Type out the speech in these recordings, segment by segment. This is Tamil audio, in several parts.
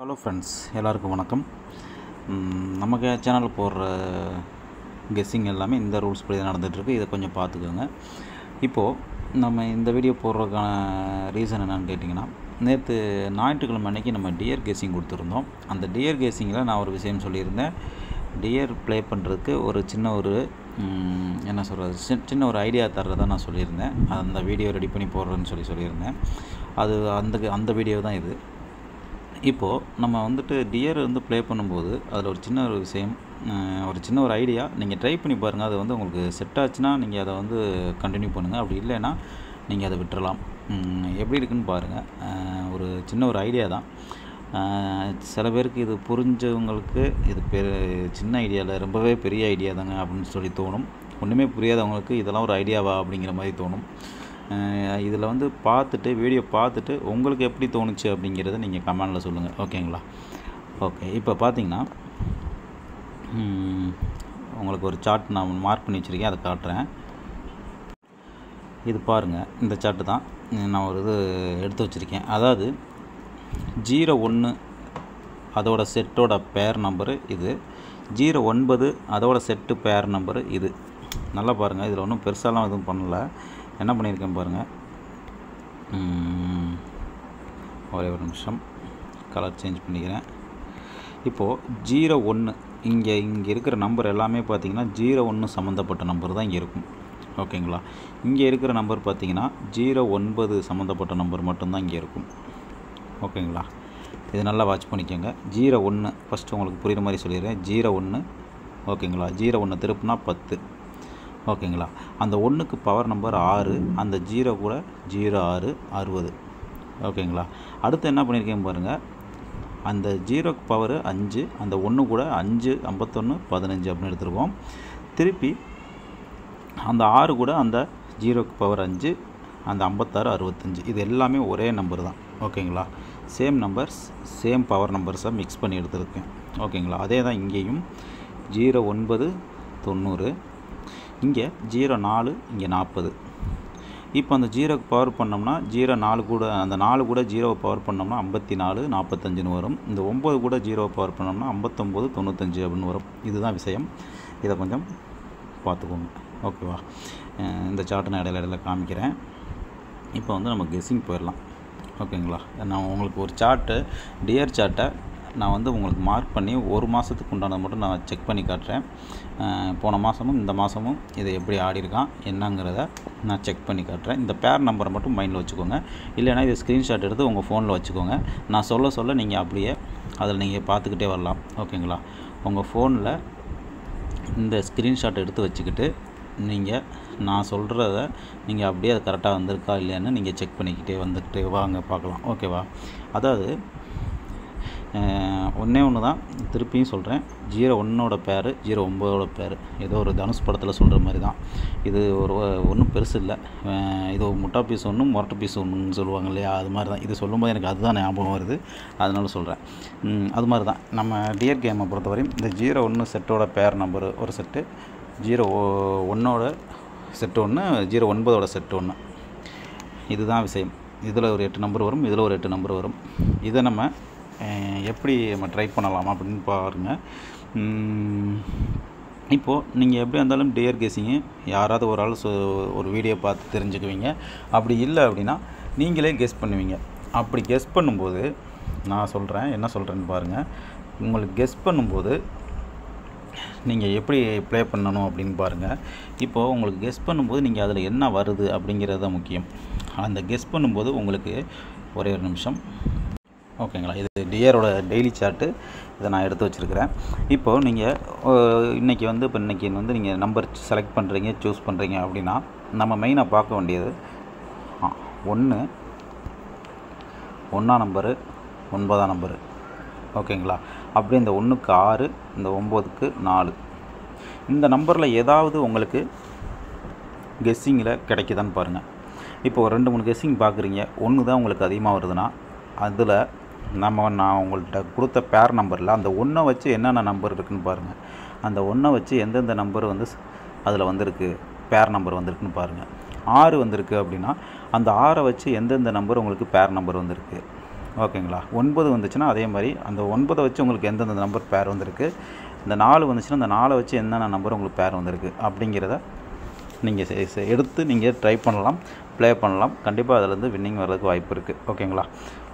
ஹலோ ஃப்ரெண்ட்ஸ் எல்லாருக்கும் வணக்கம் ம், நமக்கு சேனலில் போடுற கெஸ்ஸிங் எல்லாமே இந்த ரூல்ஸ் படி தான் நடந்துகிட்ருக்கு இதை கொஞ்சம் பார்த்துக்கோங்க இப்போது நம்ம இந்த வீடியோ போடுறதுக்கான ரீசன் என்னன்னு கேட்டிங்கன்னா நேற்று ஞாயிற்றுக்கிழமை அன்னைக்கு நம்ம டியர் கெஸ்ஸிங் கொடுத்துருந்தோம் அந்த டியர் கெஸ்ஸிங்கில் நான் ஒரு விஷயம் சொல்லியிருந்தேன் டியர் ப்ளே பண்ணுறதுக்கு ஒரு சின்ன ஒரு ம், என்ன சொல்கிறது சின்ன ஒரு ஐடியா தர்றதா நான் சொல்லியிருந்தேன் அந்த வீடியோ ரெடி பண்ணி போடுறேன்னு சொல்லி சொல்லியிருந்தேன் அது அந்த அந்த வீடியோ தான் இது இப்போது நம்ம வந்துட்டு டியர் வந்து ப்ளே பண்ணும்போது அதில் ஒரு சின்ன ஒரு விஷயம் அஹ், ஒரு சின்ன ஒரு ஐடியா நீங்கள் ட்ரை பண்ணி பாருங்கள் அது வந்து உங்களுக்கு செட் ஆச்சுன்னா நீங்கள் அதை வந்து கண்டினியூ பண்ணுங்கள் அப்படி இல்லைன்னா நீங்கள் அதை விட்டுறலாம் உம், எப்படி இருக்குன்னு பாருங்கள் அஹ், ஒரு சின்ன ஒரு ஐடியா தான் அஹ், சில பேருக்கு இது புரிஞ்சவங்களுக்கு இது பெரு சின்ன ஐடியாவில் ரொம்பவே பெரிய ஐடியா தாங்க அப்படின்னு சொல்லி தோணும் ஒன்றுமே புரியாதவங்களுக்கு இதெல்லாம் ஒரு ஐடியாவா அப்படிங்கிற மாதிரி தோணும் இதில் வந்து பார்த்துட்டு வீடியோ பார்த்துட்டு உங்களுக்கு எப்படி தோணுச்சு அப்படிங்கிறத நீங்கள் கமெண்டில் சொல்லுங்கள் ஓகேங்களா ஓகே இப்போ பார்த்தீங்கன்னா ம், உங்களுக்கு ஒரு சார்ட் நான் மார்க் பண்ணி வச்சுருக்கேன் அதை காட்டுறேன் இது பாருங்கள் இந்த சார்ட்டு தான் நான் ஒரு இது எடுத்து வச்சுருக்கேன் அதாவது ஜீரோ ஒன்று அதோட செட்டோட பேர் நம்பரு இது ஜீரோ ஒன்பது அதோட செட்டு பேர் நம்பரு இது நல்லா பாருங்கள் இதில் ஒன்றும் பெருசாலாம் எதுவும் பண்ணல என்ன பண்ணியிருக்கேன் பாருங்கள் ம், ஒரே ஒரு நிமிஷம் கலர் சேஞ்ச் பண்ணிக்கிறேன் இப்போது ஜீரோ ஒன்று இங்கே இங்கே இருக்கிற நம்பர் எல்லாமே பார்த்தீங்கன்னா ஜீரோ ஒன்று சம்மந்தப்பட்ட நம்பர் தான் இங்கே இருக்கும் ஓகேங்களா இங்கே இருக்கிற நம்பர் பார்த்தீங்கன்னா ஜீரோ ஒன்பது சம்மந்தப்பட்ட நம்பர் மட்டும்தான் இங்கே இருக்கும் ஓகேங்களா இது நல்லா வாட்ச் பண்ணிக்கோங்க ஜீரோ ஒன்று ஃபஸ்ட்டு உங்களுக்கு புரியுற மாதிரி சொல்லிடுறேன் ஜீரோ ஒன்று ஓகேங்களா ஜீரோ ஒன்று திருப்புனா பத்து ஓகேங்களா அந்த ஒன்றுக்கு பவர் நம்பர் ஆறு அந்த ஜீரோ கூட ஜீரோ ஆறு அறுபது ஓகேங்களா அடுத்து என்ன பண்ணியிருக்கேன் பாருங்கள் அந்த ஜீரோக்கு பவர் அஞ்சு அந்த ஒன்று கூட அஞ்சு ஐம்பத்தொன்று பதினஞ்சு அப்படின்னு எடுத்துருக்கோம் திருப்பி அந்த ஆறு கூட அந்த ஜீரோக்கு பவர் அஞ்சு அந்த ஐம்பத்தாறு அறுபத்தஞ்சு இது எல்லாமே ஒரே நம்பர் தான் ஓகேங்களா சேம் நம்பர்ஸ் சேம் பவர் நம்பர்ஸாக மிக்ஸ் பண்ணி எடுத்துருக்கேன் ஓகேங்களா அதே தான் இங்கேயும் ஜீரோ ஒன்பது தொண்ணூறு இங்கே ஜீரோ நாலு இங்கே நாற்பது இப்போ அந்த ஜீரோக்கு பவர் பண்ணோம்னா ஜீரோ நாலு கூட அந்த நாலு கூட ஜீரோவை பவர் பண்ணோம்னா ஐம்பத்தி நாலு நாற்பத்தஞ்சுன்னு வரும் இந்த ஒம்பது கூட ஜீரோவை பவர் பண்ணோம்னா ஐம்பத்தொம்போது தொண்ணூத்தஞ்சு அப்படின்னு வரும் இதுதான் விஷயம் இதை கொஞ்சம் பார்த்துக்கோங்க ஓகேவா அஹ் இந்த சார்ட்டை நான் இடையில இடையில காமிக்கிறேன் இப்போ வந்து நம்ம கெஸ்ஸிங் போயிடலாம் ஓகேங்களா நான் உங்களுக்கு ஒரு சார்ட்டு டியர் சார்ட்டை நான் வந்து உங்களுக்கு மார்க் பண்ணி ஒரு மாதத்துக்கு உண்டானது மட்டும் நான் செக் பண்ணி காட்டுறேன் அஹ் போன மாதமும் இந்த மாதமும் இதை எப்படி ஆடிருக்கான் என்னங்கிறத நான் செக் பண்ணி காட்டுறேன் இந்த பேர் நம்பரை மட்டும் மைண்டில் வச்சுக்கோங்க இல்லைன்னா இது ஸ்க்ரீன்ஷாட் எடுத்து உங்கள் ஃபோனில் வச்சுக்கோங்க நான் சொல்ல சொல்ல நீங்கள் அப்படியே அதில் நீங்கள் பார்த்துக்கிட்டே வரலாம் ஓகேங்களா உங்கள் ஃபோனில் இந்த ஸ்க்ரீன்ஷாட் எடுத்து வச்சுக்கிட்டு நீங்கள் நான் சொல்கிறத நீங்கள் அப்படியே அது கரெக்டாக வந்திருக்கா இல்லையான்னு நீங்கள் செக் பண்ணிக்கிட்டே வந்துக்கிட்டே வாங்க பார்க்கலாம் ஓகேவா அதாவது ஒன்றே ஒன்று தான் திருப்பியும் சொல்கிறேன் ஜீரோ ஒன்னோட பேர் ஜீரோ ஒம்போதோட பேர் ஏதோ ஒரு தனுஷ் படத்தில் சொல்கிற மாதிரி தான் இது ஒரு ஒன்றும் பெருசு இல்லை அஹ் இது ஒரு முட்டா பீஸ் ஒன்றும் மொரட்டை பீஸ் ஒன்றுன்னு சொல்லுவாங்க இல்லையா அது மாதிரி தான் இது சொல்லும்போது எனக்கு அதுதான் ஞாபகம் வருது அதனால சொல்கிறேன் அது மாதிரி தான் நம்ம டியர் கேமை பொறுத்தவரையும் இந்த ஜீரோ ஒன்று செட்டோட பேர் நம்பர் ஒரு செட்டு ஜீரோ ஒன்னோட செட்டு ஒன்று ஜீரோ ஒன்பதோட செட்டு ஒன்று இதுதான் விஷயம் இதில் ஒரு எட்டு நம்பர் வரும் இதில் ஒரு எட்டு நம்பர் வரும் இதை நம்ம அஹ், எப்படி நம்ம ட்ரை பண்ணலாம் அப்படின்னு பாருங்கள் உம், இப்போது நீங்கள் எப்படி இருந்தாலும் டியர் கேசிங்கு யாராவது ஒரு ஆள் சொ ஒரு வீடியோ பார்த்து தெரிஞ்சுக்குவீங்க அப்படி இல்லை அப்படின்னா நீங்களே கெஸ் பண்ணுவீங்க அப்படி கெஸ் பண்ணும்போது நான் சொல்கிறேன் என்ன சொல்கிறேன்னு பாருங்கள் உங்களுக்கு கெஸ் பண்ணும்போது நீங்கள் எப்படி ப்ளே பண்ணணும் அப்படின்னு பாருங்கள் இப்போது உங்களுக்கு கெஸ் பண்ணும்போது நீங்கள் அதில் என்ன வருது அப்படிங்கிறது தான் முக்கியம் அந்த கெஸ் பண்ணும்போது உங்களுக்கு ஒரே ஒரு நிமிஷம் ஓகேங்களா இது டியரோட டெய்லி சார்ட்டு இதை நான் எடுத்து வச்சுருக்கிறேன் இப்போது நீங்கள் இன்றைக்கி வந்து இப்போ இன்றைக்கி வந்து நீங்கள் நம்பர் செலக்ட் பண்ணுறீங்க சூஸ் பண்ணுறீங்க அப்படின்னா நம்ம மெயினாக பார்க்க வேண்டியது ஒன்று ஒன்றாம் நம்பரு ஒன்பதாம் நம்பரு ஓகேங்களா அப்படி இந்த ஒன்றுக்கு ஆறு இந்த ஒம்போதுக்கு நாலு இந்த நம்பரில் ஏதாவது உங்களுக்கு கெஸ்ஸிங்கில் கிடைக்குதான்னு பாருங்கள் இப்போ ஒரு ரெண்டு மூணு கெஸ்ஸிங் பார்க்குறீங்க ஒன்று தான் உங்களுக்கு அதிகமாக வருதுன்னா அதில் நம்ம நான் உங்கள்கிட்ட கொடுத்த பேர் நம்பரில் அந்த ஒன்றை வச்சு என்னென்ன நம்பர் இருக்குன்னு பாருங்கள் அந்த ஒன்றை வச்சு எந்தெந்த நம்பர் வந்து அதில் வந்திருக்கு பேர் நம்பர் வந்திருக்குன்னு பாருங்கள் ஆறு வந்திருக்கு அப்படின்னா அந்த ஆறை வச்சு எந்தெந்த நம்பர் உங்களுக்கு பேர் நம்பர் வந்திருக்கு ஓகேங்களா ஒன்பது வந்துச்சுன்னா அதே மாதிரி அந்த ஒன்பதை வச்சு உங்களுக்கு எந்தெந்த நம்பர் பேர் வந்திருக்கு இந்த நாலு வந்துச்சுன்னா அந்த நாலை வச்சு என்னென்ன நம்பர் உங்களுக்கு பேர் வந்திருக்கு அப்படிங்கிறத நீங்கள் எடுத்து நீங்கள் ட்ரை பண்ணலாம் ப்ளே பண்ணலாம் கண்டிப்பாக அதிலேருந்து வின்னிங் வர்றதுக்கு வாய்ப்பு இருக்குது ஓகேங்களா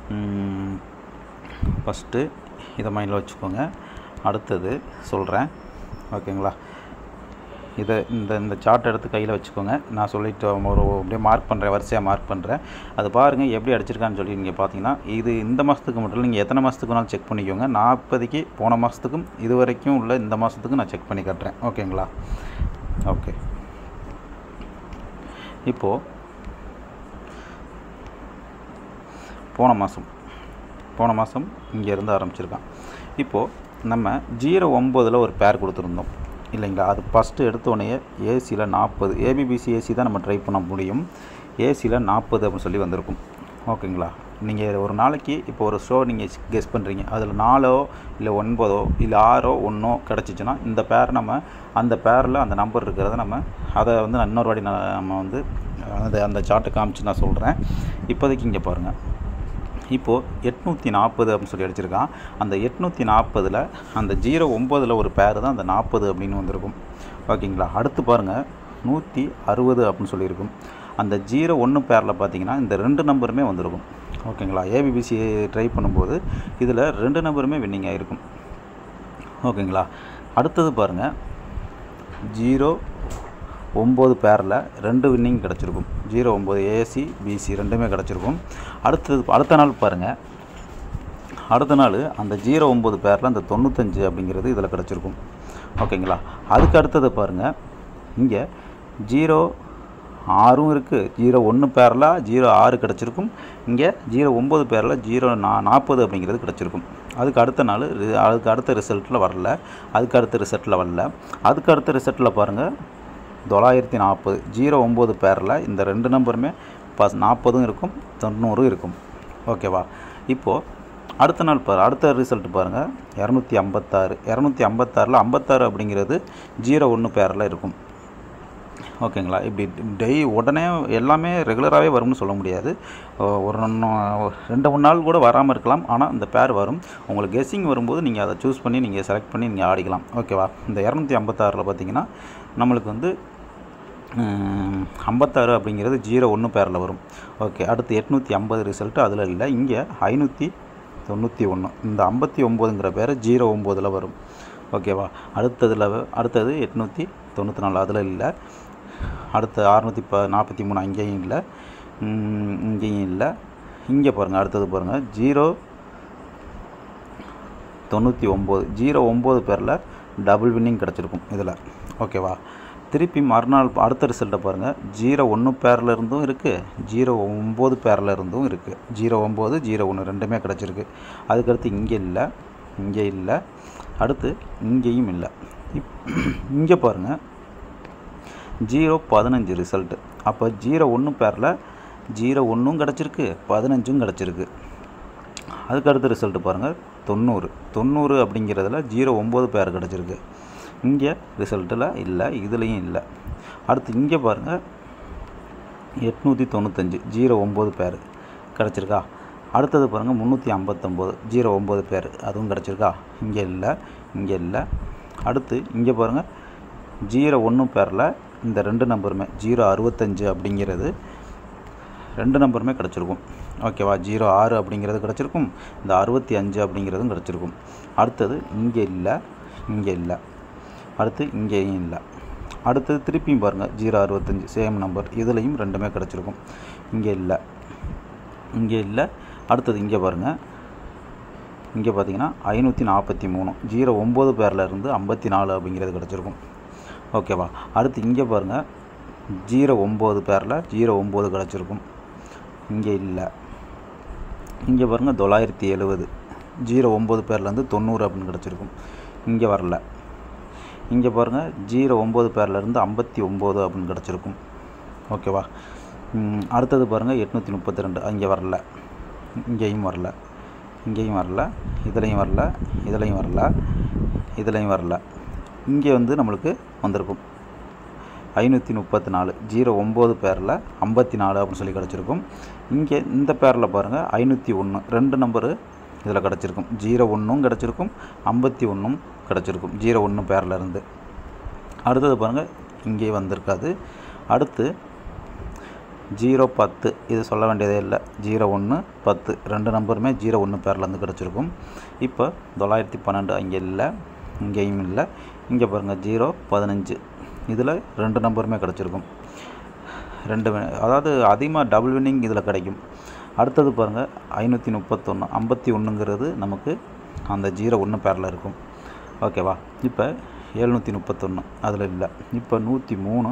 ஃபஸ்ட்டு இதை மைண்டில் வச்சுக்கோங்க அடுத்தது சொல்கிறேன் ஓகேங்களா இதை இந்த இந்த சார்ட் எடுத்து கையில் வச்சுக்கோங்க நான் சொல்லிட்டு ஒரு அப்படியே மார்க் பண்ணுறேன் வரிசையாக மார்க் பண்ணுறேன் அது பாருங்கள் எப்படி அடிச்சிருக்கான்னு சொல்லி நீங்கள் பார்த்தீங்கன்னா இது இந்த மாதத்துக்கு மட்டும் இல்லை நீங்கள் எத்தனை மாதத்துக்கு வேணாலும் செக் பண்ணிக்கோங்க நான் இப்போதைக்கு போன மாதத்துக்கும் இது வரைக்கும் உள்ள இந்த மாதத்துக்கும் நான் செக் பண்ணி காட்டுறேன் ஓகேங்களா ஓகே இப்போது போன மாதம் போன மாதம் இங்கேருந்து ஆரம்பிச்சிருக்கான் இப்போது நம்ம ஜீரோ ஒம்போதில் ஒரு பேர் கொடுத்துருந்தோம் இல்லைங்களா அது ஃபஸ்ட்டு எடுத்தோடனே ஏசியில் நாற்பது ஏபிபிசி ஏசி தான் நம்ம ட்ரை பண்ண முடியும் ஏசியில் நாற்பது அப்படின்னு சொல்லி வந்திருக்கும் ஓகேங்களா நீங்கள் ஒரு நாளைக்கு இப்போ ஒரு ஷோ நீங்கள் கெஸ் பண்ணுறீங்க அதில் நாலோ இல்லை ஒன்பதோ இல்லை ஆறோ ஒன்றோ கிடச்சிச்சின்னா இந்த பேர் நம்ம அந்த பேரில் அந்த நம்பர் இருக்கிறத நம்ம அதை வந்து நான் இன்னொரு வாட்டி நான் நம்ம வந்து அந்த அந்த சார்ட்டை காமிச்சு நான் சொல்கிறேன் இப்போதைக்கு இங்கே பாருங்கள் இப்போது எட்நூற்றி நாற்பது அப்படின்னு சொல்லி அடிச்சிருக்கான் அந்த எட்நூற்றி நாற்பதில் அந்த ஜீரோ ஒம்போதில் ஒரு பேர் தான் அந்த நாற்பது அப்படின்னு வந்திருக்கும் ஓகேங்களா அடுத்து பாருங்கள் நூற்றி அறுபது அப்படின்னு சொல்லியிருக்கும் அந்த ஜீரோ ஒன்று பேரில் பார்த்தீங்கன்னா இந்த ரெண்டு நம்பருமே வந்திருக்கும் ஓகேங்களா ஏபிபிசி ட்ரை பண்ணும்போது இதில் ரெண்டு நம்பருமே வின்னிங் ஆகிருக்கும் ஓகேங்களா அடுத்தது பாருங்கள் ஜீரோ ஒம்பது பேரில் ரெண்டு வின்னிங் கிடச்சிருக்கும் ஜீரோ ஒம்பது ஏசி பிசி ரெண்டுமே கிடச்சிருக்கும் அடுத்தது அடுத்த நாள் பாருங்கள் அடுத்த நாள் அந்த ஜீரோ ஒம்பது பேரில் அந்த தொண்ணூத்தஞ்சு அப்படிங்கிறது இதில் கிடச்சிருக்கும் ஓகேங்களா அதுக்கு அடுத்தது பாருங்கள் இங்கே ஜீரோ ஆறும் இருக்குது ஜீரோ ஒன்று பேரில் ஜீரோ ஆறு கிடச்சிருக்கும் இங்கே ஜீரோ ஒம்பது பேரில் ஜீரோ நா நாற்பது அப்படிங்கிறது கிடச்சிருக்கும் அதுக்கு அடுத்த நாள் ரி- அதுக்கு அடுத்த ரிசல்ட்டில் வரல அதுக்கு அடுத்த ரிசல்ட்டில் வரல அதுக்கு அடுத்த ரிசல்ட்டில் பாருங்கள் தொள்ளாயிரத்தி நாற்பது ஜீரோ ஒம்பது பேரில் இந்த ரெண்டு நம்பருமே பஸ் நாற்பதும் இருக்கும் தொண்ணூறும் இருக்கும் ஓகேவா இப்போது அடுத்த நாள் பாரு அடுத்த ரிசல்ட் பாருங்கள் இரநூத்தி ஐம்பத்தாறு இரநூத்தி ஐம்பத்தாறில் ஐம்பத்தாறு அப்படிங்கிறது ஜீரோ ஒன்று பேரில் இருக்கும் ஓகேங்களா இப்படி டெய் உடனே எல்லாமே ரெகுலராகவே வரும்னு சொல்ல முடியாது ஒ- ஒரு நொ- ரெண்டு மூணு நாள் கூட வராமல் இருக்கலாம் ஆனால் இந்த பேர் வரும் உங்களுக்கு கெஸ்ஸிங் வரும்போது நீங்கள் அதை சூஸ் பண்ணி நீங்கள் செலக்ட் பண்ணி நீங்கள் ஆடிக்கலாம் ஓகேவா இந்த இரநூத்தி ஐம்பத்தாறில் பார்த்தீங்கன்னா நம்மளுக்கு வந்து ம், ஐம்பத்தாறு அப்படிங்கிறது ஜீரோ ஒன்று பேரில் வரும் ஓகே அடுத்து எட்நூற்றி ஐம்பது ரிசல்ட்டு அதில் இல்லை இங்கே ஐநூற்றி தொண்ணூற்றி ஒன்று இந்த ஐம்பத்தி ஒம்போதுங்கிற பேர் ஜீரோ ஒம்போதில் வரும் ஓகேவா அடுத்ததில் அடுத்தது எட்நூற்றி தொண்ணூற்றி நாலு அதில் இல்லை அடுத்து அறநூற்றி ப நாற்பத்தி மூணு அங்கேயும் இல்லை ம், இங்கேயும் இல்லை இங்கே பாருங்கள் அடுத்தது பாருங்கள் ஜீரோ தொண்ணூற்றி ஒம்பது ஜீரோ ஒம்பது பேரில் டபுள் வின்னிங் கிடச்சிருக்கும் இதில் ஓகேவா திருப்பி மறுநாள் அடுத்த ரிசல்ட்டை பாருங்கள் ஜீரோ ஒன்று பேரில் இருந்தும் இருக்குது ஜீரோ ஒம்பது பேரில் இருந்தும் இருக்குது ஜீரோ ஒம்பது ஜீரோ ஒன்று ரெண்டுமே கிடச்சிருக்கு அதுக்கடுத்து இங்கே இல்லை இங்கே இல்லை அடுத்து இங்கேயும் இல்லை இப் இங்கே பாருங்கள் ஜீரோ பதினஞ்சு ரிசல்ட்டு அப்போ ஜீரோ ஒன்று பேரில் ஜீரோ ஒன்றும் கிடச்சிருக்கு பதினஞ்சும் கிடச்சிருக்கு அதுக்கு அடுத்த ரிசல்ட்டு பாருங்கள் தொண்ணூறு தொண்ணூறு அப்படிங்கிறதுல ஜீரோ ஒம்பது பேர் கிடச்சிருக்கு இங்கே ரிசல்ட்டில் இல்லை இதுலேயும் இல்லை அடுத்து இங்கே பாருங்கள் எட்நூற்றி தொண்ணூத்தஞ்சு ஜீரோ ஒம்பது பேர் கிடச்சிருக்கா அடுத்தது பாருங்கள் முந்நூற்றி ஐம்பத்தொம்போது ஜீரோ ஒம்பது பேர் அதுவும் கிடச்சிருக்கா இங்கே இல்லை இங்கே இல்லை அடுத்து இங்கே பாருங்கள் ஜீரோ ஒன்று பேரில் இந்த ரெண்டு நம்பருமே ஜீரோ அறுபத்தஞ்சு அப்படிங்கிறது ரெண்டு நம்பருமே கிடச்சிருக்கும் ஓகேவா ஜீரோ ஆறு அப்படிங்கிறது கிடச்சிருக்கும் இந்த அறுபத்தி அஞ்சு அப்படிங்கிறதும் கிடச்சிருக்கும் அடுத்தது இங்கே இல்லை இங்கே இல்லை அடுத்து இங்கேயும் இல்லை அடுத்தது திருப்பியும் பாருங்கள் ஜீரோ அறுபத்தஞ்சு சேம் நம்பர் இதுலேயும் ரெண்டுமே கிடச்சிருக்கும் இங்கே இல்லை இங்கே இல்லை அடுத்தது இங்கே பாருங்கள் இங்கே பார்த்தீங்கன்னா ஐநூற்றி நாற்பத்தி மூணு ஜீரோ ஒம்பது பேரில் இருந்து ஐம்பத்தி நாலு அப்படிங்கிறது கிடச்சிருக்கும் ஓகேவா அடுத்து இங்கே பாருங்கள் ஜீரோ ஒம்பது பேரில் ஜீரோ ஒம்பது கிடச்சிருக்கும் இங்கே இல்லை இங்கே பாருங்கள் தொள்ளாயிரத்தி எழுபது ஜீரோ ஒம்பது பேர்லேருந்து தொண்ணூறு அப்படின்னு கிடச்சிருக்கும் இங்கே வரல இங்கே பாருங்கள் ஜீரோ ஒம்பது பேர்லேருந்து ஐம்பத்தி ஒம்பது அப்படின்னு கிடச்சிருக்கும் ஓகேவா ம், அடுத்தது பாருங்கள் எட்நூற்றி முப்பத்தி ரெண்டு அங்கே வரல இங்கேயும் வரல இங்கேயும் வரல இதுலேயும் வரல இதுலேயும் வரல இதுலேயும் வரல இங்கே வந்து நம்மளுக்கு வந்திருக்கும் ஐநூற்றி முப்பத்தி நாலு ஜீரோ ஒம்பது பேரில் ஐம்பத்தி நாலு அப்படின்னு சொல்லி கிடச்சிருக்கும் இங்கே இந்த பேரில் பாருங்கள் ஐநூற்றி ஒன்று ரெண்டு நம்பரு இதில் கிடச்சிருக்கும் ஜீரோ ஒன்றும் கிடச்சிருக்கும் ஐம்பத்தி ஒன்றும் கிடச்சிருக்கும் ஜீரோ ஒன்று பேரில் இருந்து அடுத்தது பாருங்கள் இங்கே வந்திருக்காது அடுத்து ஜீரோ பத்து இது சொல்ல வேண்டியதே இல்லை ஜீரோ ஒன்று பத்து ரெண்டு நம்பருமே ஜீரோ ஒன்று பேர்லேருந்து கிடச்சிருக்கும் இப்போ தொள்ளாயிரத்தி பன்னெண்டு அங்கே இல்லை இங்கேயும் இல்லை இங்கே பாருங்கள் ஜீரோ பதினஞ்சு இதில் ரெண்டு நம்பருமே கிடச்சிருக்கும் ரெண்டு wi- அதாவது அதிகமாக டபுள் வின்னிங் இதில் கிடைக்கும் அடுத்தது பாருங்கள் ஐநூற்றி முப்பத்தொன்று ஐம்பத்தி ஒன்றுங்கிறது நமக்கு அந்த ஜீரோ ஒன்று பேரில் இருக்கும் ஓகேவா இப்போ எழுநூற்றி முப்பத்தொன்று அதில் இல்லை இப்போ நூற்றி மூணு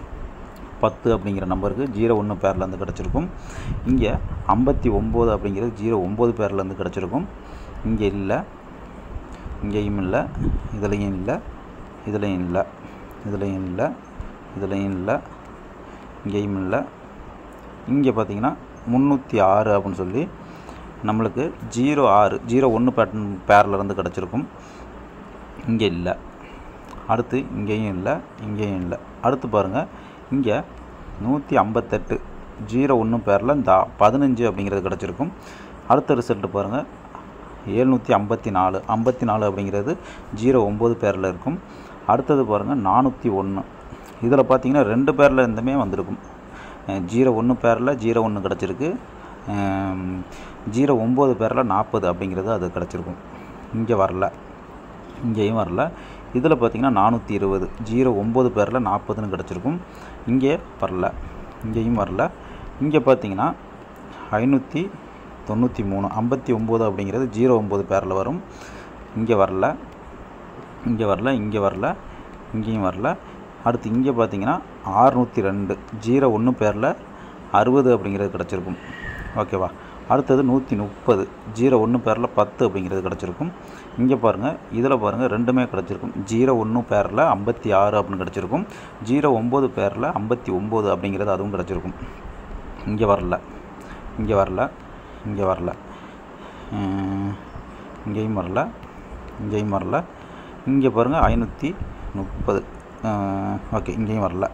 பத்து அப்படிங்கிற நம்பருக்கு ஜீரோ ஒன்று பேர்லேருந்து கிடச்சிருக்கும் இங்கே ஐம்பத்தி ஒம்பது அப்படிங்கிறது ஜீரோ ஒம்பது பேர்லேருந்து கிடச்சிருக்கும் இங்கே இல்லை இங்கேயும் இல்லை இதுலேயும் இல்லை இதுலேயும் இல்லை இதுலேயும் இல்லை இதுலேயும் இல்லை இங்கேயும் இல்லை இங்கே பார்த்தீங்கன்னா முந்நூற்றி ஆறு அப்படின்னு சொல்லி நம்மளுக்கு ஜீரோ ஆறு ஜீரோ ஒன்று பேட்டர்ன் பேர்லேருந்து கிடச்சிருக்கும் இங்கே இல்லை அடுத்து இங்கேயும் இல்லை இங்கேயும் இல்லை அடுத்து பாருங்கள் இங்கே நூற்றி ஐம்பத்தெட்டு ஜீரோ ஒன்று பேரில் இந்த பதினஞ்சு அப்படிங்கிறது கிடச்சிருக்கும் அடுத்த ரிசல்ட்டு பாருங்கள் ஏழ்நூற்றி ஐம்பத்தி நாலு ஐம்பத்தி நாலு அப்படிங்கிறது ஜீரோ ஒம்பது பேரில் இருக்கும் அடுத்தது பாருங்கள் நானூற்றி ஒன்று இதில் பார்த்தீங்கன்னா ரெண்டு பேரில் இருந்துமே வந்திருக்கும் அஹ் ஜீரோ ஒன்று பேரில் ஜீரோ ஒன்று கிடச்சிருக்கு அஹ் ஜீரோ ஒம்பது பேரில் நாற்பது அப்படிங்கிறது அது கிடச்சிருக்கும் இங்கே வரல இங்கேயும் வரல இதில் பார்த்தீங்கன்னா நானூற்றி இருபது ஜீரோ ஒம்பது பேரில் நாற்பதுன்னு கிடச்சிருக்கும் இங்கே வரல இங்கேயும் வரல இங்கே பார்த்தீங்கன்னா ஐநூற்றி தொண்ணூற்றி மூணு ஐம்பத்தி ஒம்பது அப்படிங்கிறது ஜீரோ ஒம்பது பேரில் வரும் இங்கே வரல இங்கே வரல இங்கே வரல இங்கேயும் வரல அடுத்து இங்கே பார்த்தீங்கன்னா ஆறுநூற்றி ரெண்டு ஜீரோ ஒன்று பேரில் அறுபது அப்படிங்கிறது கிடச்சிருக்கும் ஓகேவா அடுத்தது நூற்றி முப்பது ஜீரோ ஒன்று பேரில் பத்து அப்படிங்கிறது கிடச்சிருக்கும் இங்கே பாருங்கள் இதில் பாருங்கள் ரெண்டுமே கிடச்சிருக்கும் ஜீரோ ஒன்று பேரில் ஐம்பத்தி ஆறு அப்படின்னு கிடச்சிருக்கும் ஜீரோ ஒம்பது பேரில் ஐம்பத்தி ஒம்பது அப்படிங்கிறது அதுவும் கிடச்சிருக்கும் இங்கே வரல இங்கே வரல இங்கே வரல அஹ் இங்கேயும் வரல இங்கேயும் வரல இங்கே பாருங்கள் ஐநூற்றி முப்பது ஓகே இங்கேயும் வரல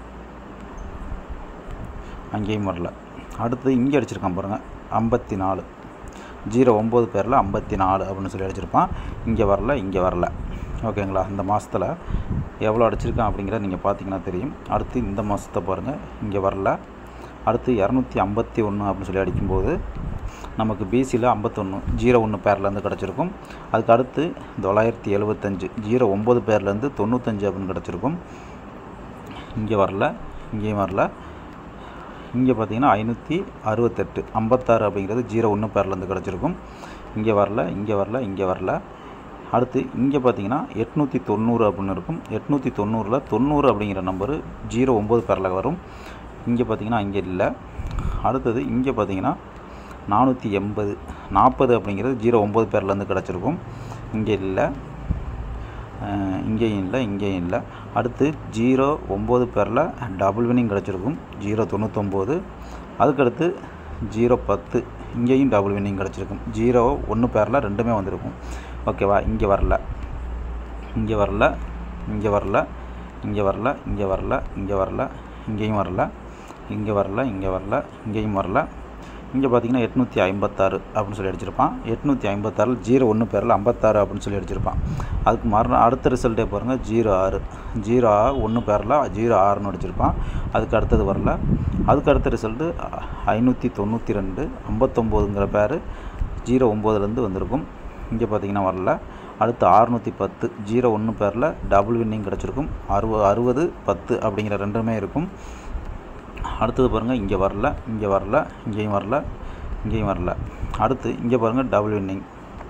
அங்கேயும் வரல அடுத்து இங்கே அடிச்சிருக்கான் பாருங்கள் ஐம்பத்தி நாலு ஜீரோ ஒம்பது பேரில் ஐம்பத்தி நாலு அப்படின்னு சொல்லி அடிச்சிருப்பான் இங்கே வரல இங்கே வரல ஓகேங்களா இந்த மாதத்தில் எவ்வளோ அடிச்சிருக்கான் அப்படிங்கிறத நீங்கள் பார்த்தீங்கன்னா தெரியும் அடுத்து இந்த மாதத்தை பாருங்கள் இங்கே வரல அடுத்து இரநூத்தி ஐம்பத்தி ஒன்று அப்படின்னு சொல்லி அடிக்கும்போது நமக்கு பிசியில் ஐம்பத்தொன்று ஜீரோ ஒன்று பேர்லேருந்து கிடச்சிருக்கும் அதுக்கு அடுத்து தொள்ளாயிரத்தி எழுபத்தஞ்சு ஜீரோ ஒம்பது பேர்லேருந்து தொண்ணூத்தஞ்சு அப்படின்னு கிடச்சிருக்கும் இங்கே வரல இங்கேயும் வரல இங்கே பார்த்தீங்கன்னா ஐநூற்றி அறுபத்தெட்டு ஐம்பத்தாறு அப்படிங்கிறது ஜீரோ ஒன்று பேர்லேருந்து கிடச்சிருக்கும் இங்கே வரல இங்கே வரல இங்கே வரல அடுத்து இங்கே பார்த்தீங்கன்னா எட்நூற்றி தொண்ணூறு அப்படின்னு இருக்கும் எட்நூற்றி தொண்ணூறில் தொண்ணூறு அப்படிங்கிற நம்பரு ஜீரோ ஒம்பது பேரில் வரும் இங்கே பார்த்தீங்கன்னா இங்கே இல்லை அடுத்தது இங்கே பார்த்தீங்கன்னா நானூற்றி எண்பது நாற்பது அப்படிங்கிறது ஜீரோ ஒம்பது பேர்லேருந்து கிடச்சிருக்கும் இங்கே இல்லை அஹ் இங்கேயும் இல்லை இங்கேயும் இல்லை அடுத்து ஜீரோ ஒம்பது பேரில் டபுள் வினிங் கிடச்சிருக்கும் ஜீரோ தொண்ணூத்தொம்பது அதுக்கடுத்து ஜீரோ பத்து இங்கேயும் டபுள் வினிங் கிடச்சிருக்கும் ஜீரோ ஒன்று பேரில் ரெண்டுமே வந்திருக்கும் ஓகேவா இங்கே வரல இங்கே வரல இங்கே வரல இங்கே வரல இங்கே வரல இங்கே வரல இங்கேயும் வரல இங்கே வரல இங்கே வரல இங்கேயும் வரல இங்கே பார்த்தீங்கன்னா எட்நூற்றி ஐம்பத்தாறு அப்படின்னு சொல்லி அடிச்சிருப்பான் எட்நூற்றி ஐம்பத்தாறில் ஜீரோ ஒன்று பேரில் ஐம்பத்தாறு அப்படின்னு சொல்லி அடிச்சிருப்பான் அதுக்கு மறுநாள் அடுத்த ரிசல்ட்டே பாருங்கள் ஜீரோ ஆறு ஜீரோ ஒன்று பேரில் ஜீரோ ஆறுன்னு அடிச்சிருப்பான் அதுக்கு அடுத்தது வரல அதுக்கு அடுத்த ரிசல்ட்டு ஐநூற்றி தொண்ணூற்றி ரெண்டு ஐம்பத்தொம்போதுங்கிற பேர் ஜீரோ ஒம்போதுலேருந்து வந்திருக்கும் இங்கே பார்த்தீங்கன்னா வரல அடுத்து அறுநூற்றி பத்து ஜீரோ ஒன்று பேரில் டபுள் வின்னிங் கிடச்சிருக்கும் அறுபது அறுபது பத்து அப்படிங்கிற ரெண்டுமே இருக்கும் அடுத்தது பாருங்கள் இங்கே வரல இங்கே வரல இங்கேயும் வரல இங்கேயும் வரல அடுத்து இங்கே பாருங்கள் டபுள் வின்னிங்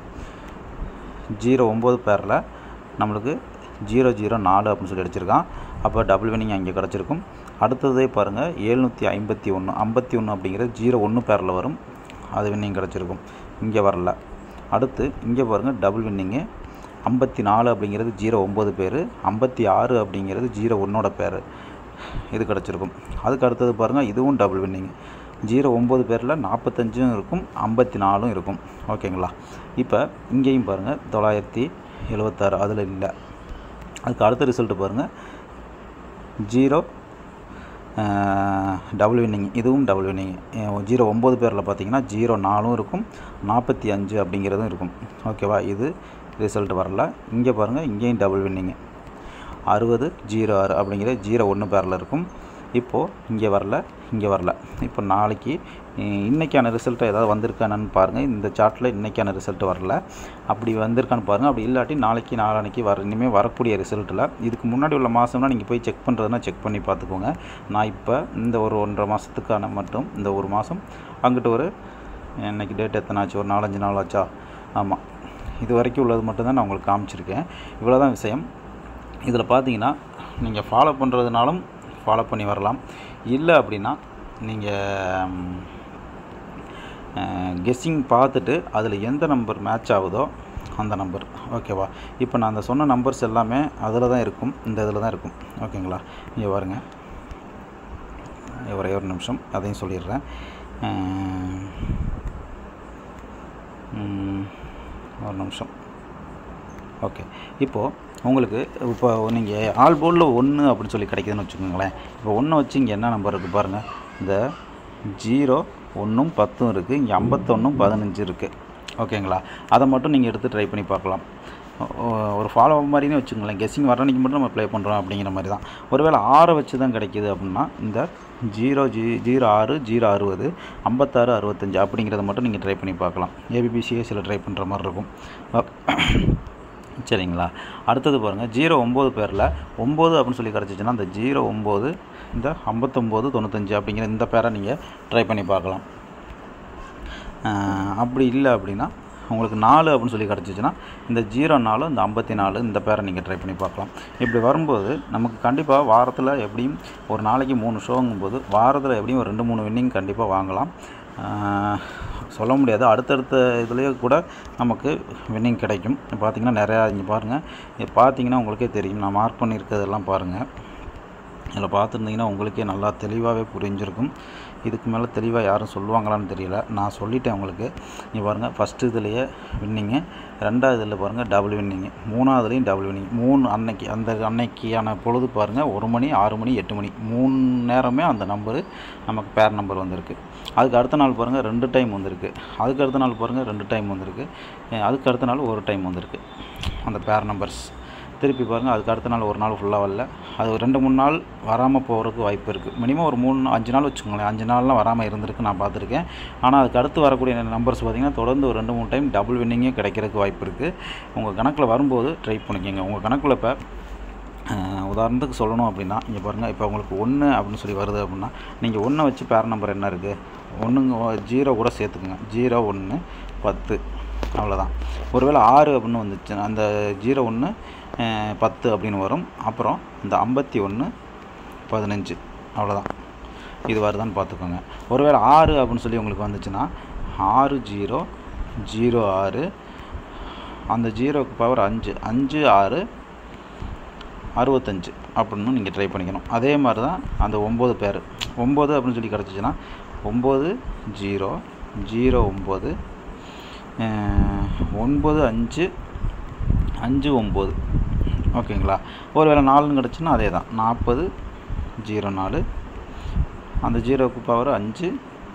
ஜீரோ ஒம்பது பேரில் நம்மளுக்கு ஜீரோ ஜீரோ நாலு அப்படின்னு சொல்லி அடிச்சிருக்கான் அப்போ டபுள் வின்னிங் அங்கே கிடச்சிருக்கும் அடுத்ததே பாருங்கள் ஏழ்நூற்றி ஐம்பத்தி ஒன்று ஐம்பத்தி ஒன்று அப்படிங்கிறது ஜீரோ ஒன்று பேரில் வரும் அது வின்னிங் கிடச்சிருக்கும் இங்கே வரல அடுத்து இங்கே பாருங்கள் டபுள் வின்னிங்கு ஐம்பத்தி நாலு அப்படிங்கிறது ஜீரோ ஒம்பது பேர் ஐம்பத்தி ஆறு அப்படிங்கிறது ஜீரோ ஒன்னோட பேர் இது கிடச்சிருக்கும் அதுக்கு அடுத்தது பாருங்கள் இதுவும் டபுள் வின்னிங் ஜீரோ ஒம்பது பேரில் நாற்பத்தஞ்சும் இருக்கும் ஐம்பத்தி நாலும் இருக்கும் ஓகேங்களா இப்போ இங்கேயும் பாருங்கள் தொள்ளாயிரத்தி எழுபத்தாறு அதில் இல்லை அதுக்கு அடுத்த ரிசல்ட்டு பாருங்கள் ஜீரோ டபுள் வின்னிங் இதுவும் டபுள் வின்னிங் ஜீரோ ஒம்பது பேரில் பார்த்தீங்கன்னா ஜீரோ நாலும் இருக்கும் நாற்பத்தி அஞ்சு அப்படிங்கிறதும் இருக்கும் ஓகேவா இது ரிசல்ட் வரல இங்கே பாருங்கள் இங்கேயும் டபுள் வின்னிங்கு அறுபது ஜீரோ ஆறு அப்படிங்கிற ஜீரோ ஒன்று பேரில் இருக்கும் இப்போது இங்கே வரல இங்கே வரல இப்போ நாளைக்கு இ- இன்னைக்கான ரிசல்ட் ஏதாவது வந்திருக்கானு பாருங்கள் இந்த சார்ட்டில் இன்னைக்கான ரிசல்ட் வரல அப்படி வந்திருக்கான்னு பாருங்கள் அப்படி இல்லாட்டி நாளைக்கு நாளான்னைக்கு வர இனிமேல் வரக்கூடிய ரிசல்ட்டில் இதுக்கு முன்னாடி உள்ள மாதம்னா நீங்கள் போய் செக் பண்ணுறதுனா செக் பண்ணி பார்த்துக்கோங்க நான் இப்போ இந்த ஒரு ஒன்றரை மாதத்துக்கான மட்டும் இந்த ஒரு மாதம் அங்கிட்டு ஒரு இன்னைக்கு டேட் எத்தனை ஆச்சு ஒரு நாலஞ்சு நாள் ஆச்சா ஆமாம் இது வரைக்கும் உள்ளது மட்டும்தான் நான் உங்களுக்கு காமிச்சிருக்கேன் இவ்வளோ தான் விஷயம் இதில் பார்த்தீங்கன்னா நீங்கள் ஃபாலோ பண்ணுறதுனாலும் ஃபாலோ பண்ணி வரலாம் இல்லை அப்படின்னா நீங்கள் கெஸ்ஸிங் பார்த்துட்டு அதில் எந்த நம்பர் மேட்ச் ஆகுதோ அந்த நம்பர் ஓகேவா இப்போ நான் அந்த சொன்ன நம்பர்ஸ் எல்லாமே அதில் தான் இருக்கும் இந்த இதில் தான் இருக்கும் ஓகேங்களா இங்கே பாருங்க ஒரே ஒரு நிமிஷம் அதையும் சொல்லிடுறேன் அஹ், ம், ஒரு நிமிஷம் ஓகே இப்போது உங்களுக்கு இப்போ நீங்கள் ஆல் போர்டில் ஒன்று அப்படின்னு சொல்லி கிடைக்குதுன்னு வச்சுக்கோங்களேன் இப்போ ஒன்று வச்சு இங்கே என்ன நம்பர் இருக்குது பாருங்கள் இந்த ஜீரோ ஒன்றும் பத்தும் இருக்குது இங்கே ஐம்பத்தொன்றும் பதினஞ்சு இருக்குது ஓகேங்களா அதை மட்டும் நீங்கள் எடுத்து ட்ரை பண்ணி பார்க்கலாம் ஒ- ஒரு ஃபாலோ மாதிரினே வச்சுக்கோங்களேன் கெஸ்ஸிங் வர அன்றைக்கி மட்டும் நம்ம ப்ளே பண்ணுறோம் அப்படிங்கிற மாதிரி தான் ஒருவேளை ஆறை வச்சு தான் கிடைக்கிது அப்படின்னா இந்த ஜீரோ ஜீ ஜீரோ ஆறு ஜீரோ அறுபது ஐம்பத்தாறு அறுபத்தஞ்சு அப்படிங்கிறத மட்டும் நீங்கள் ட்ரை பண்ணி பார்க்கலாம் ஏபிபிசியே சில ட்ரை பண்ணுற மாதிரி இருக்கும் சரிங்களா அடுத்தது பாருங்கள் ஜீரோ ஒம்பது பேரில் ஒம்பது அப்படின்னு சொல்லி கிடச்சிச்சின்னா அந்த ஜீரோ ஒம்பது இந்த ஐம்பத்தொம்போது தொண்ணூத்தஞ்சு அப்படிங்கிற இந்த பேரை நீங்கள் ட்ரை பண்ணி பார்க்கலாம் ஆஹ் அப்படி இல்லை அப்படின்னா உங்களுக்கு நாலு அப்படின்னு சொல்லி கிடச்சிச்சின்னா இந்த ஜீரோ நாலு இந்த ஐம்பத்தி நாலு இந்த பேரை நீங்கள் ட்ரை பண்ணி பார்க்கலாம் இப்படி வரும்போது நமக்கு கண்டிப்பாக வாரத்தில் எப்படியும் ஒரு நாளைக்கு மூணு ஷோங்கும்போது வாரத்தில் எப்படியும் ஒரு ரெண்டு மூணு வின்னிங் கண்டிப்பாக வாங்கலாம் ஆஹ் சொல்ல முடியாது அடுத்தடுத்த இதுலேயே கூட நமக்கு வின்னிங் கிடைக்கும் இப்போ பார்த்தீங்கன்னா நிறையா இங்கே பாருங்கள் இது பார்த்தீங்கன்னா உங்களுக்கே தெரியும் நான் மார்க் பண்ணியிருக்கிறதெல்லாம் பாருங்கள் இதில் பார்த்துருந்தீங்கன்னா உங்களுக்கே நல்லா தெளிவாகவே புரிஞ்சிருக்கும் இதுக்கு மேலே தெளிவாக யாரும் சொல்லுவாங்களான்னு தெரியல நான் சொல்லிட்டேன் உங்களுக்கு நீ பாருங்கள் ஃபஸ்ட்டு இதுலேயே வின்னிங்கு ரெண்டாவது இதில் பாருங்கள் டபுள் வின்னிங்கு மூணாவதுலேயும் டபுள் வின்னிங் மூணு அன்னைக்கு அந்த அன்னைக்கான பொழுது பாருங்கள் ஒரு மணி ஆறு மணி எட்டு மணி மூணு நேரமே அந்த நம்பரு நமக்கு பேர் நம்பர் வந்திருக்கு அதுக்கு அடுத்த நாள் பாருங்கள் ரெண்டு டைம் வந்திருக்கு அதுக்கு அடுத்த நாள் பாருங்கள் ரெண்டு டைம் வந்திருக்கு அஹ் அதுக்கு அடுத்த நாள் ஒரு டைம் வந்திருக்கு அந்த பேர் நம்பர்ஸ் திருப்பி பாருங்கள் அதுக்கு அடுத்த நாள் ஒரு நாள் ஃபுல்லாக வரல அது ஒரு ரெண்டு மூணு நாள் வராமல் போகிறதுக்கு வாய்ப்பு இருக்குது மினிமம் ஒரு மூணு அஞ்சு நாள் வச்சுக்கோங்களேன் அஞ்சு நாள்லாம் வராமல் இருந்திருக்கு நான் பார்த்துருக்கேன் ஆனால் அதுக்கு அடுத்து வரக்கூடிய நம்பர்ஸ் பார்த்திங்கன்னா தொடர்ந்து ஒரு ரெண்டு மூணு டைம் டபுள் வின்னிங்கே கிடைக்கிறதுக்கு வாய்ப்பு இருக்குது உங்கள் கணக்கில் வரும்போது ட்ரை பண்ணிக்கோங்க உங்கள் கணக்கில் இப்போ அஹ், உதாரணத்துக்கு சொல்லணும் அப்படின்னா இங்கே பாருங்கள் இப்போ உங்களுக்கு ஒன்று அப்படின்னு சொல்லி வருது அப்படின்னா நீங்கள் ஒன்றை வச்சு பேர் நம்பர் என்ன இருக்குது ஒன்றுங்க ஜீரோ கூட சேர்த்துக்குங்க ஜீரோ ஒன்று பத்து அவ்வளோதான் ஒருவேளை ஆறு அப்படின்னு வந்துச்சு அந்த ஜீரோ ஒன்று பத்து அப்படின்னு வரும் அப்புறம் இந்த ஐம்பத்தி ஒன்று பதினஞ்சு அவ்வளோதான் இது வருதான்னு பார்த்துக்கோங்க ஒருவேளை ஆறு அப்படின்னு சொல்லி உங்களுக்கு வந்துச்சுன்னா ஆறு ஜீரோ ஜீரோ ஆறு அந்த ஜீரோக்கு பவர் அஞ்சு அஞ்சு ஆறு அறுபத்தஞ்சு அப்படின்னு நீங்கள் ட்ரை பண்ணிக்கணும் அதே மாதிரி தான் அந்த ஒம்பது பேர் ஒம்பது அப்படின்னு சொல்லி கிடச்சிச்சின்னா ஒம்பது ஜீரோ ஜீரோ ஒம்பது ஒன்பது அஞ்சு அஞ்சு ஒம்பது ஓகேங்களா ஒருவேளை நாலுன்னு கிடச்சுன்னா அதே தான் நாற்பது ஜீரோ நாலு அந்த ஜீரோக்கு பவர் அஞ்சு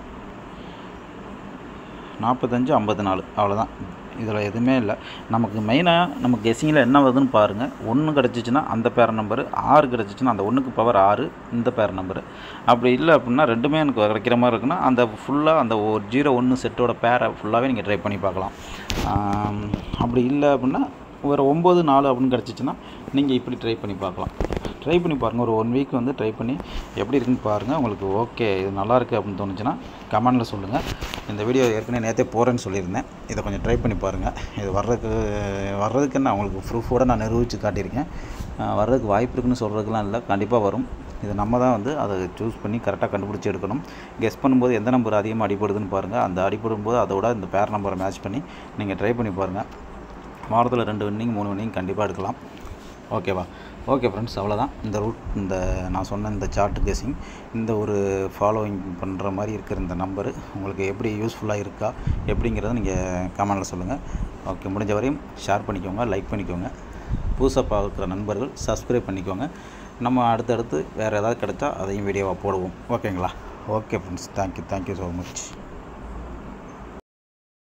நாற்பத்தஞ்சு ஐம்பத்தி நாலு அவ்வளோதான் இதில் எதுவுமே இல்லை நமக்கு மெயினாக நம்ம கெஸ்ஸிங்கில் என்ன வருதுன்னு பாருங்கள் ஒன்று கிடச்சிச்சின்னா அந்த பேர் நம்பரு ஆறு கிடச்சிச்சின்னா அந்த ஒன்றுக்கு பவர் ஆறு இந்த பேர் நம்பரு அப்படி இல்லை அப்படின்னா ரெண்டுமே எனக்கு கிடைக்கிற மாதிரி இருக்குன்னா அந்த ஃபுல்லாக அந்த ஒரு ஜீரோ ஒன்று செட்டோட பேரை ஃபுல்லாகவே நீங்கள் ட்ரை பண்ணி பார்க்கலாம் ஆம், அப்படி இல்லை அப்படின்னா ஒரு ஒம்பது நாலு அப்படின்னு கிடச்சிச்சின்னா நீங்கள் இப்படி ட்ரை பண்ணி பார்க்கலாம் ட்ரை பண்ணி பாருங்கள் ஒரு ஒன் வீக் வந்து ட்ரை பண்ணி எப்படி இருக்குன்னு பாருங்கள் உங்களுக்கு ஓகே இது நல்லா இருக்குது அப்படின்னு தோணுச்சுன்னா கமெண்டில் சொல்லுங்கள் இந்த வீடியோ ஏற்கனவே நேற்றே போகிறேன்னு சொல்லியிருந்தேன் இதை கொஞ்சம் ட்ரை பண்ணி பாருங்கள் இது வர்றதுக்கு வர்றதுக்கு நான் உங்களுக்கு ப்ரூஃபோடு நான் நிரூபித்து காட்டியிருக்கேன் அஹ் வர்றதுக்கு வாய்ப்பு இருக்குன்னு சொல்கிறதுக்கெலாம் இல்லை கண்டிப்பாக வரும் இது நம்ம தான் வந்து அதை சூஸ் பண்ணி கரெக்டாக கண்டுபிடிச்சி எடுக்கணும் கெஸ் பண்ணும்போது எந்த நம்பர் அதிகமாக அடிப்படுதுன்னு பாருங்கள் அந்த அடிப்படும் போது அதோட இந்த பேர் நம்பரை மேட்ச் பண்ணி நீங்கள் ட்ரை பண்ணி பாருங்கள் வாரத்தில் ரெண்டு வின்னிங் மூணு வின்னிங் கண்டிப்பாக எடுக்கலாம் ஓகேவா ஓகே ஃப்ரெண்ட்ஸ் அவ்வளோதான் இந்த ரூட் இந்த நான் சொன்ன இந்த சார்ட் கெஸிங் இந்த ஒரு ஃபாலோவிங் பண்ணுற மாதிரி இருக்கிற இந்த நம்பரு உங்களுக்கு எப்படி யூஸ்ஃபுல்லாக இருக்கா எப்படிங்கிறத நீங்கள் கமெண்டில் சொல்லுங்கள் ஓகே முடிஞ்ச வரையும் ஷேர் பண்ணிக்கோங்க லைக் பண்ணிக்கோங்க புதுசாக பார்க்குற நண்பர்கள் சப்ஸ்கிரைப் பண்ணிக்கோங்க நம்ம அடுத்தடுத்து வேறு ஏதாவது கிடைச்சா அதையும் வீடியோவாக போடுவோம் ஓகேங்களா okay friends thank you thank you so much